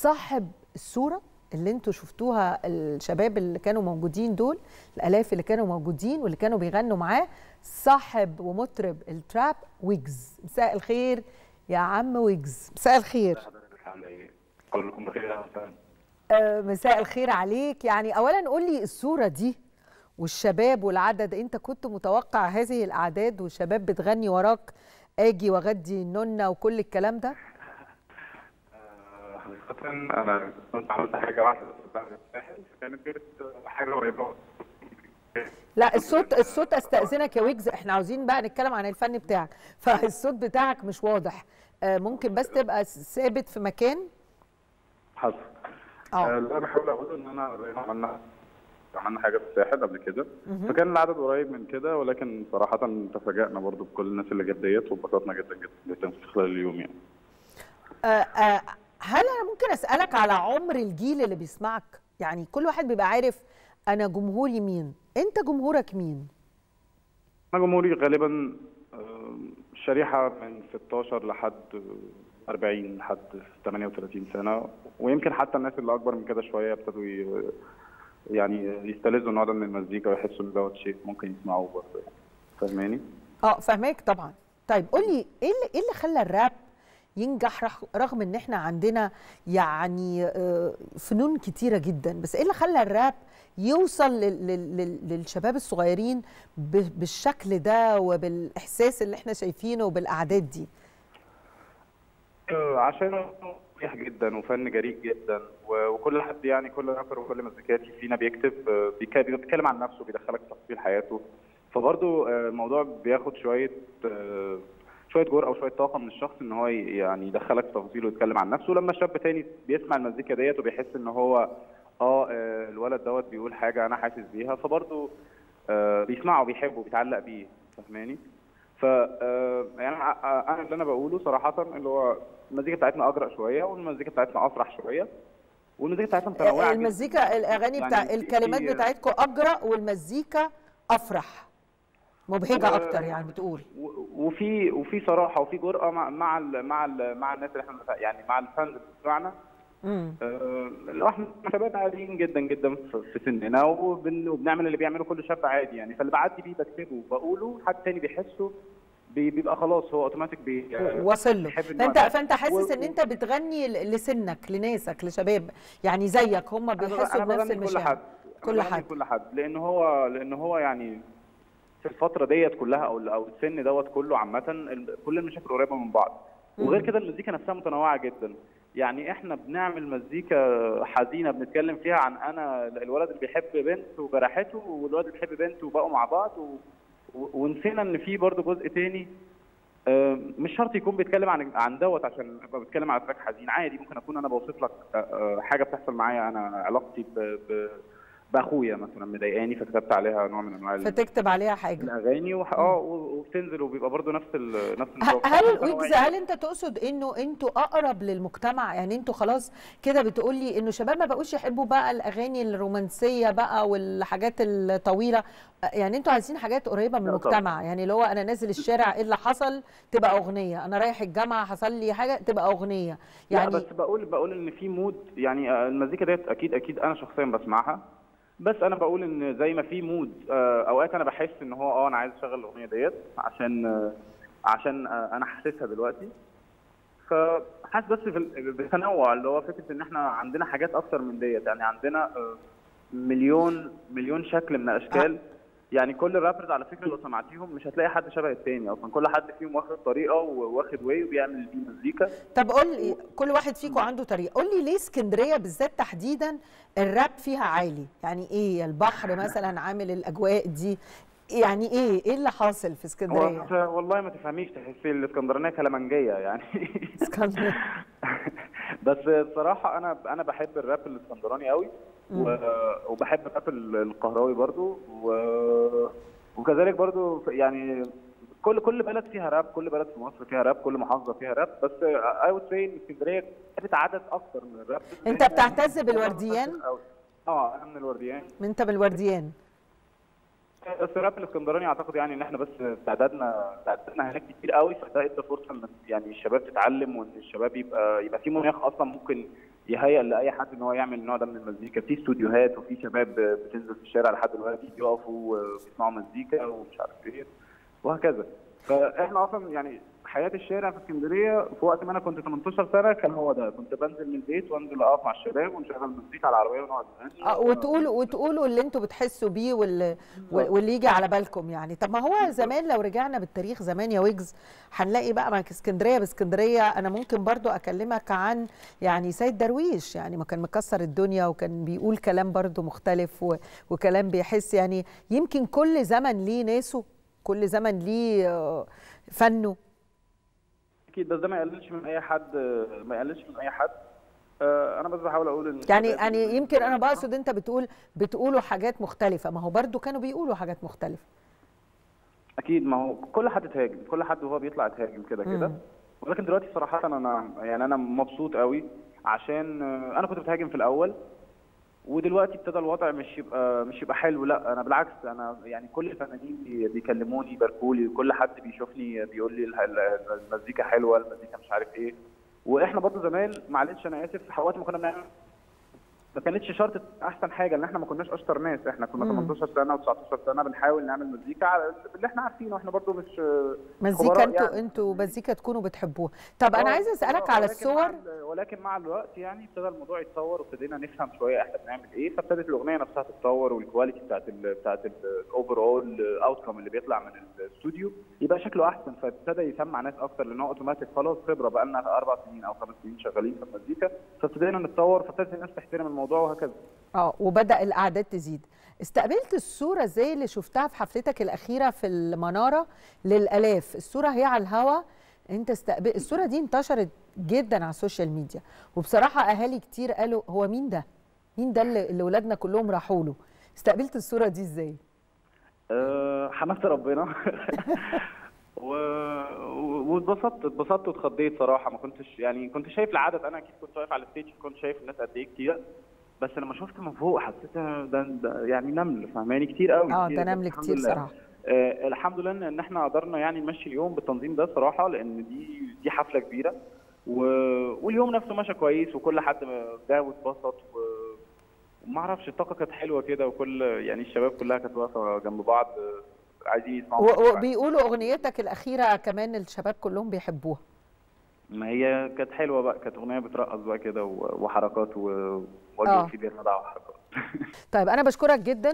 صاحب الصوره اللي انتوا شفتوها الشباب اللي كانوا موجودين دول الالاف اللي كانوا موجودين واللي كانوا بيغنوا معاه صاحب ومطرب التراب ويجز مساء الخير يا عم ويجز مساء الخير كلكم بخير يا حسن آه مساء الخير عليك يعني اولا قول لي الصوره دي والشباب والعدد انت كنت متوقع هذه الاعداد والشباب بتغني وراك اجي واغدي النونه وكل الكلام ده حقيقة أنا كنت عملت حاجة واحدة بس بعد الساحل كانت كانت حاجة قريبة لا الصوت الصوت استاذنك يا ويجز احنا عاوزين بقى نتكلم عن الفن بتاعك فالصوت بتاعك مش واضح آه ممكن بس تبقى ثابت في مكان حصل اه اللي أنا بحاول أقوله إن أنا زي ما عملنا عملنا حاجة في الساحل قبل كده فكان العدد قريب من كده ولكن صراحة تفاجأنا برضو بكل الناس اللي جت ديت واتبسطنا جدا جدا جدا في خلال اليوم يعني آه، آه، هل انا ممكن اسالك على عمر الجيل اللي بيسمعك يعني كل واحد بيبقى عارف انا جمهوري مين انت جمهورك مين أنا جمهوري غالبا آه، شريحة من 16 لحد 40 لحد 38 سنة ويمكن حتى الناس اللي أكبر من كده شوية ابتدوا ي- يعني يستلذوا النوع ده من المزيكا ويحسوا إن دوت شيء ممكن يسمعوه برضه يعني فاهماني؟ اه فهماك طبعا طيب قول لي ايه اللي ايه اللي خلى الراب ينجح رغ- رغم ان احنا عندنا يعني آه، فنون كتيره جدا بس ايه اللي خلى الراب يوصل لل- لل- لل- للشباب الصغيرين ب- بالشكل ده وبالاحساس اللي احنا شايفينه وبالاعداد دي آه، عشان مريح جدا وفن جريء جدا و- وكل حد يعني كل رابر وكل مزيكاتي فينا بيكتب آه، بيك- بيتكلم عن نفسه بيدخلك في تفاصيل حياته فبرضه آه، الموضوع بياخد شويه آه، شويه جرأه وشويه طاقه من الشخص ان هو ي- يعني يدخلك في تفاصيل ويتكلم عن نفسه لما شاب تاني بيسمع المزيكا ديت وبيحس ان هو اه آه، الولد دوت بيقول حاجه انا حاسس بيها فبرضه آه، بيسمعه وبيحبه وبيتعلق بيه فاهماني؟ ف آه، يعني أنا- انا اللي انا بقوله صراحه اللي هو المزيكا بتاعتنا اجرأ شويه والمزيكا بتاعتنا افرح شويه والمزيكا بتاعتنا متنوعه جداً. المزيكا الاغاني يعني بتاع في- الكلمات في- بتاعتكم اجرأ والمزيكا افرح مبهجه و- اكتر يعني بتقول و- وفي وفي صراحه وفي جرأه مع مع ال مع ال مع الناس اللي احنا يعني مع الفانز بتوعنا امم آه، اللي هو احنا شباب عاديين جدا جدا في في سننا وبن- وبنعمل اللي بيعمله كل شاب عادي يعني فاللي بعدي بيه بكتبه وبقوله حد تاني بيحسه بي- بيبقى خلاص هو اوتوماتيك بي واصل له بيحب النوع فانت ده. فانت حاسس و- ان انت بتغني ل- لسنك لناسك لشباب يعني زيك هم أنا ب- بيحسوا أنا بنفس بغني كل المشاعر حد كل أنا بغني حد. كل حد لان هو لان هو يعني في الفتره ديت كلها او او السن دوت كله عامه ال- كل المشاكل قريبه من بعض وغير كده المزيكا نفسها متنوعه جدا يعني احنا بنعمل مزيكا حزينه بنتكلم فيها عن انا الولد اللي بيحب بنت وجرحته والولد اللي بيحب بنت وبقوا مع بعض و... و- ونسينا ان في برضه جزء تاني آه، مش شرط يكون بيتكلم عن عن دوت عشان ابقى بتكلم على تراك حزين عادي ممكن اكون انا بوصف لك آه، آه، حاجه بتحصل معايا انا علاقتي ب... ب... باخويا مثلا مضايقاني فكتبت عليها نوع من انواع ال- فتكتب عليها حاجه الاغاني وح... اه و- وبتنزل وبيبقى برضه نفس ال... نفس النظام. ه- هل فأنا ويجز يعني- هل انت تقصد انه انتوا اقرب للمجتمع يعني انتوا خلاص كده بتقول لي انه شباب ما بقوش يحبوا بقى الاغاني الرومانسيه بقى والحاجات الطويله يعني انتوا عايزين حاجات قريبه من لا المجتمع يعني اللي هو انا نازل الشارع ايه اللي حصل تبقى اغنيه انا رايح الجامعه حصل لي حاجه تبقى اغنيه يعني يعني لا بس بقول بقول ان في مود يعني آه، المزيكا ديت اكيد اكيد انا شخصيا بسمعها بس انا بقول ان زي ما في مود آه، اوقات انا بحس ان هو اه انا عايز اشغل الاغنيه ديت عشان آه، عشان آه، انا حاسسها دلوقتي فحاسس بس في ال- بالتنوع اللي هو فكره ان احنا عندنا حاجات اكتر من ديت يعني عندنا آه، مليون مليون شكل من الاشكال يعني كل الرابرز على فكره لو سمعتيهم مش هتلاقي حد شبه التاني اصلا كل حد فيهم واخد طريقه وواخد واي وبيعمل بيه مزيكا طب قول لي كل واحد فيكم عنده طريقه قول لي ليه اسكندريه بالذات تحديدا الراب فيها عالي يعني ايه البحر مثلا عامل الاجواء دي يعني ايه ايه اللي حاصل في هو اسكندريه أنت والله ما تفهميش تحسي الاسكندرانيه كلامنجيه يعني اسكندريه بس بصراحه انا انا بحب الراب الاسكندراني قوي و... وبحب الراب ال- القهراوي برضو و... وكذلك برضو ف- يعني كل كل بلد فيها راب كل بلد في مصر فيها راب كل محافظه فيها راب بس اي وود سي ان اسكندريه جابت عدد اكتر من الراب أنت بتعتز بالورديان؟ اه انا من الورديان انت من الورديان بس الراب الاسكندراني اعتقد يعني ان احنا بس تعدادنا تعدادنا هناك كتير قوي فده ادى فرصه ان يعني الشباب تتعلم وان الشباب يبقى يبقى في مناخ اصلا ممكن يهيئ لاي حد ان هو يعمل النوع ده من المزيكا في استوديوهات وفي شباب بتنزل في الشارع لحد دلوقتي بيقفوا وبيسمعوا مزيكا ومش عارف ايه وهكذا فاحنا اصلا يعني حياه الشارع في اسكندريه في وقت ما انا كنت 18 سنه كان هو ده كنت بنزل من البيت وانزل اقف مع الشباب ونشغل مزيكا على العربيه ونقعد نغني اه وتقولوا وتقولوا اللي انتوا بتحسوا بيه واللي, واللي يجي على بالكم يعني طب ما هو زمان لو رجعنا بالتاريخ زمان يا ويجز هنلاقي بقى معاك اسكندريه باسكندريه انا ممكن برضو اكلمك عن يعني سيد درويش يعني ما كان مكسر الدنيا وكان بيقول كلام برضو مختلف و... وكلام بيحس يعني يمكن كل زمن ليه ناسه كل زمن ليه فنه اكيد بس ده ما يقللش من اي حد ما يقللش من اي حد انا بس بحاول اقول ان يعني يعني يمكن انا بقصد انت بتقول بتقولوا حاجات مختلفه ما هو برضو كانوا بيقولوا حاجات مختلفه اكيد ما هو كل حد اتهاجم كل حد وهو بيطلع اتهاجم كده كده ولكن دلوقتي صراحه انا يعني انا مبسوط قوي عشان انا كنت بتهاجم في الاول ودلوقتي ابتدى الوضع مش يبقى مش يبقى حلو لا انا بالعكس انا يعني كل الفنانين بيكلموني يباركوا لي كل حد بيشوفني بيقول لي المزيكا حلوه المزيكا مش عارف ايه واحنا برضه زمان معلش انا اسف وقت ما كنا بنعمل ما كانتش شرط احسن حاجه ان احنا ما كناش اشطر ناس احنا كنا 18 سنه و19 سنه بنحاول نعمل مزيكا على اللي احنا عارفينه احنا برضو مش مزيكا انتوا يعني. انتوا مزيكا تكونوا بتحبوها طب انا عايزه اسالك على الصور مع ولكن مع الوقت يعني ابتدى الموضوع يتطور وابتدينا نفهم شويه احنا بنعمل ايه فابتدت الاغنيه نفسها تتطور والكواليتي بتاعت ال بتاعت الاوفر اول اوتكم اللي بيطلع من الاستوديو يبقى شكله احسن فابتدى يسمع ناس اكتر لان هو اوتوماتيك خلاص خبره بقى لنا اربع سنين او خمس سنين شغالين في المزيكا فابتدينا نتطور فابتدت الناس تحترم الموضوع وهكذا اه وبدا الاعداد تزيد استقبلت الصوره زي اللي شفتها في حفلتك الاخيره في المناره للالاف الصوره هي على الهوا انت استقبل الصوره دي انتشرت جدا على السوشيال ميديا وبصراحه اهالي كتير قالوا هو مين ده مين ده اللي ولادنا كلهم راحوا له استقبلت الصوره دي ازاي أه حمدت ربنا و... واتبسطت اتبسطت واتخضيت صراحه ما كنتش يعني كنت شايف العدد انا اكيد كنت واقف على الستيج كنت شايف الناس قد ايه كتير بس لما شفت من فوق حسيت ده, ده يعني نمل فاهماني كتير قوي اه ده نمل كتير صراحه آه الحمد لله ان احنا قدرنا يعني نمشي اليوم بالتنظيم ده صراحه لان دي دي حفله كبيره و... واليوم نفسه ماشي كويس وكل حد ده واتبسط و... وما اعرفش الطاقه كانت حلوه كده وكل يعني الشباب كلها كانت واقفه جنب بعض عايزين يسمعوا وبيقولوا اغنيتك الاخيره كمان الشباب كلهم بيحبوها ما هي كانت حلوه بقى كانت اغنيه بترقص بقى كده وحركات ووجه في بيرنا وحركات طيب انا بشكرك جدا